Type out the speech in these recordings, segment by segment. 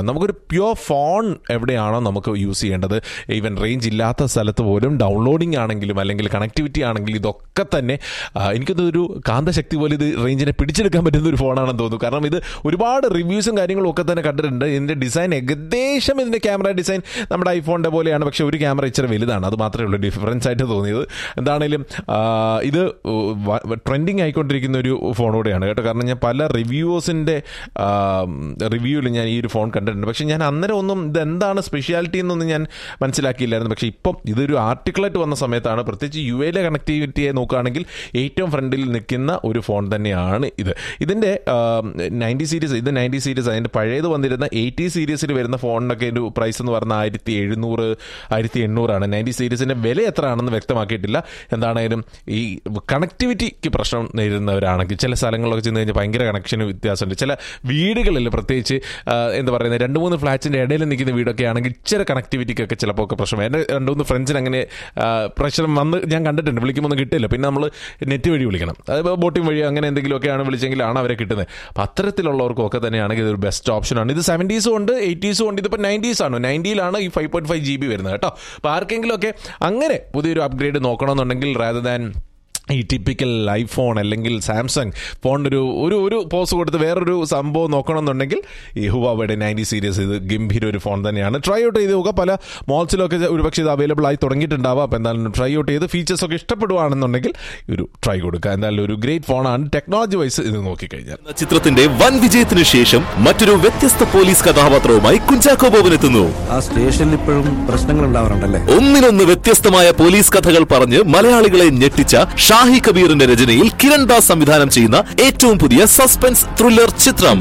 വേണം നമുക്കൊരു pure phone എവിടെയാണോ നമുക്ക് യൂസ് ചെയ്യേണ്ടത് ഈവൻ റേഞ്ച് ഇല്ലാത്ത സ്ഥലത്ത് പോലും ഡൗൺലോഡിംഗ് ആണെങ്കിലും അല്ലെങ്കിൽ കണക്ടിവിറ്റി ആണെങ്കിലും ഇതൊക്കെ തന്നെ ആ, എനിക്കത് ഒരു കാന്തശക്തി പോലെ ഇത് റേഞ്ചിനെ പിടിച്ചെടുക്കാൻ പറ്റുന്ന ഒരു ഫോണാണെന്ന് തോന്നുന്നു കാരണം ഇത് ഒരുപാട് റിവ്യൂസും കാര്യങ്ങളും ഒക്കെ തന്നെ കണ്ടിട്ടുണ്ട് ഇതിൻ്റെ ഡിസൈൻ ഏകദേശം ഇതിൻ്റെ ക്യാമറ ഡിസൈൻ നമ്മുടെ ഐഫോണിൻ്റെ പോലെയാണ് പക്ഷേ ഒരു ക്യാമറ ഇച്ചിരി വലുതാണ് അത് മാത്രമേ ഉള്ളൂ ഡിഫറൻസ് ആയിട്ട് തോന്നിയത് എന്താണേലും ആ, ഇത് ട്രെൻഡിങ് ആയിക്കൊണ്ടിരിക്കുന്ന ഒരു ഫോൺ കൂടെയാണ് കേട്ടോ കാരണം ഞാൻ പല റിവ്യൂസിൻ്റെ റിവ്യൂവിൽ ഞാൻ ഈ ഒരു ഫോൺ കണ്ടിട്ടുണ്ട് പക്ഷേ ഞാൻ അന്നേരം ഒന്നും ഇതെന്താണ് സ്പെഷ്യാലിറ്റി എന്നൊന്നും ഞാൻ മനസ്സിലാക്കിയില്ലായിരുന്നു പക്ഷേ ഇപ്പം ഇതൊരു ആർട്ടിക്കിളായിട്ട് വന്ന സമയത്താണ് പ്രത്യേകിച്ച് യു എയിലെ കണക്ടിവിറ്റിയെ നോക്കുകയാണെങ്കിൽ ഏറ്റവും ഫ്രണ്ടിൽ നിൽക്കുന്ന ഒരു ഫോൺ തന്നെയാണ് ഇത് ഇതിൻ്റെ നയൻറ്റി സീരീസ് ഇത് നയൻറ്റി സീരീസ് അതിൻ്റെ പഴയത് വന്നിരുന്ന എയ്റ്റി സീരീസിൽ വരുന്ന ഫോണിനൊക്കെ ഒരു പ്രൈസ് എന്ന് പറഞ്ഞാൽ ആയിരത്തി എഴുന്നൂറ് ആയിരത്തി എണ്ണൂറാണ് നയൻറ്റി സീരീസിൻ്റെ വില എത്ര ആണെന്ന് വ്യക്തമാക്കിയിട്ടില്ല എന്താണേലും ഈ കണക്ടിവിറ്റിക്ക് പ്രശ്നം നേരിടുന്നവരാണെങ്കിൽ ചില സ്ഥലങ്ങളിലൊക്കെ ചെന്ന് കഴിഞ്ഞാൽ ഭയങ്കര കണക്ഷന് വ്യത്യാസമുണ്ട് ചില വീടുകളിൽ പ്രത്യേകിച്ച് ആ, എന്താ പറയുന്നത് രണ്ട് മൂന്ന് ഫ്ലാറ്റ്സിൻ്റെ ഇടയിൽ നിൽക്കുന്ന വീടൊക്കെ ആണെങ്കിൽ ഇച്ചിരി കണക്ടിവിറ്റിക്കൊക്കെ ചിലപ്പോൾ ഒക്കെ പ്രശ്നം എൻ്റെ രണ്ട് മൂന്ന് ഫ്രണ്ട്സിന് അങ്ങനെ ആ, പ്രശ്നം വന്ന് ഞാൻ കണ്ടിട്ടുണ്ട് വിളിക്കുമ്പോൾ ഒന്നും കിട്ടില്ല പിന്നെ നമ്മൾ നെറ്റ് വഴി വിളിക്കണം അത് ബോട്ടിംഗ് വഴി അങ്ങനെ എന്തെങ്കിലുമൊക്കെയാണ് വിളിച്ചെങ്കിലാണ് അവരെ കിട്ടുന്നത് അപ്പം അത്തരത്തിലുള്ളവർക്കും ഒക്കെ തന്നെയാണെങ്കിൽ ഇതൊരു ബെസ്റ്റ് ഓപ്ഷനാണ് ഇത് സെവൻറ്റീസും ഉണ്ട് എയ്റ്റീസും ഉണ്ട് ഇതിപ്പോൾ നയൻറ്റീസ് ആണ് നയൻറ്റിയിലാണ് ഈ five point five G B വരുന്നത് കേട്ടോ അപ്പോൾ ആർക്കെങ്കിലും ഒക്കെ അങ്ങനെ പുതിയൊരു അപ്ഗ്രേഡ് നോക്കണമെന്നുണ്ടെങ്കിൽ റാദർ ദാൻ ഈ ടിപ്പിക്കൽ ഐഫോൺ അല്ലെങ്കിൽ സാംസങ് ഫോണിനൊരു ഒരു ഒരു പോസ് കൊടുത്ത് വേറൊരു സംഭവം നോക്കണമെന്നുണ്ടെങ്കിൽ ഈ ഹുവാവയുടെ നയൻറ്റി സീരീസ് ഇത് ഗംഭീര ഒരു ഫോൺ തന്നെയാണ് ട്രൈ ഔട്ട് ചെയ്ത് നോക്കുക പല മോൾസിലൊക്കെ ഒരുപക്ഷെ ഇത് അവൈലബിൾ ആയി തുടങ്ങിയിട്ടുണ്ടാവാം അപ്പോൾ എന്തായാലും ട്രൈ ഔട്ട് ചെയ്ത് ഫീച്ചേഴ്സ് ഒക്കെ ഇഷ്ടപ്പെടുവാണെന്നുണ്ടെങ്കിൽ ഒരു ട്രൈ കൊടുക്കുക എന്തായാലും ഒരു ഗ്രേറ്റ് ഫോണാണ് ടെക്നോളജി വൈസ് ഇത് നോക്കിക്കഴിഞ്ഞാൽ എന്ന ചിത്രത്തിന്റെ വൻ വിജയത്തിനു ശേഷം മറ്റൊരു വ്യത്യസ്ത പോലീസ് കഥാപാത്രവുമായി കുഞ്ചാക്കോ ബോബൻ എത്തുന്നു ആ സ്റ്റേഷനിൽ ഇപ്പോഴും പ്രശ്നങ്ങൾ ഉണ്ടാവാറുണ്ടല്ലേ ഒന്നിനൊന്ന് വ്യത്യസ്തമായ പോലീസ് കഥകൾ പറഞ്ഞ് മലയാളികളെ ഞെട്ടിച്ച ഷാഹി കബീറിന്റെ രചനയിൽ കിരൺ ദാസ് സംവിധാനം ചെയ്യുന്ന ഏറ്റവും പുതിയ സസ്പെൻസ് ത്രില്ലർ ചിത്രം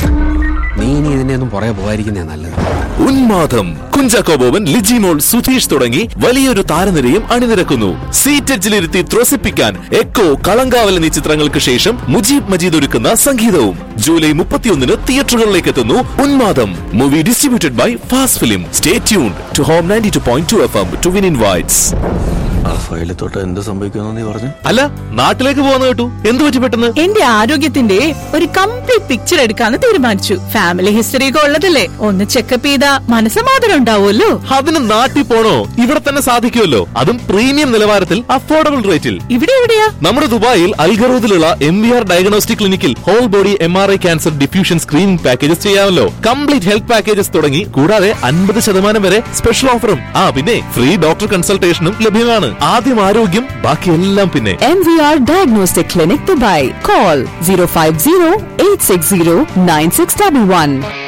നീ ഇനി ഇതിനെയൊന്നും പുറകെ പോകാതിരിക്കുന്നേ നല്ലത് ഉന്മാദം കുഞ്ചാക്കോ ബോബൻ ലിജിമോൾ സുധീഷ് തുടങ്ങി വലിയൊരു താരനിരയും അണിനിരക്കുന്നു സീറ്റെഡ്ജിലിരുത്തി ത്രസിപ്പിക്കാൻ എക്കോ കളങ്കാവൽ എന്നീ ചിത്രങ്ങൾക്ക് ശേഷം മുജീബ് മജീദ് ഒരുക്കുന്ന സംഗീതവും ജൂലൈ മുപ്പത്തിയൊന്നിന് തിയേറ്ററുകളിലേക്ക് എത്തുന്നു ഉന്മാദം movie distributed by fast film stay tune to home ninety two point two F M to win invites ആ ഫയലിൽ തൊട്ട് എന്ത് സംഭവിക്കുമെന്ന് നീ പറഞ്ഞു അല്ല നാട്ടിലേക്ക് പോകുന്ന കേട്ടു എന്ത് പറ്റി പെട്ടെന്ന് എന്റെ ആരോഗ്യത്തിന്റെ ഒരു കംപ്ലീറ്റ് പിക്ചർ എടുക്കാന്ന് തീരുമാനിച്ചു ഫാമിലി ഹിസ്റ്ററി ഒക്കെ ഉള്ളതല്ലേ ഒന്ന് ചെക്കപ്പ് ചെയ്താ മനസ്സമാധാനം ഉണ്ടാവുമല്ലോ അതിന് നാട്ടിൽ പോണോ ഇവിടെ തന്നെ സാധിക്കുമല്ലോ അതും പ്രീമിയം നിലവാരത്തിൽ അഫോർഡബിൾ റേറ്റിൽ ഇവിടെ എവിടെയാ നമ്മുടെ ദുബായിൽ അൽഗറൂദിലുള്ള എം വി ആർ ഡയഗ്നോസ്റ്റിക് ക്ലിനിക്കിൽ whole body M R I cancer diffusion screening packages ചെയ്യാമല്ലോ കംപ്ലീറ്റ് ഹെൽത്ത് പാക്കേജസ് തുടങ്ങി കൂടാതെ അൻപത് ശതമാനം വരെ സ്പെഷ്യൽ ഓഫറും ആ പിന്നെ ഫ്രീ ഡോക്ടർ കൺസൾട്ടേഷനും ലഭ്യമാണ് ആദ്യം ആരോഗ്യം ബാക്കിയെല്ലാം പിന്നെ MVR Diagnostic Clinic Dubai. Call 050 860 9611.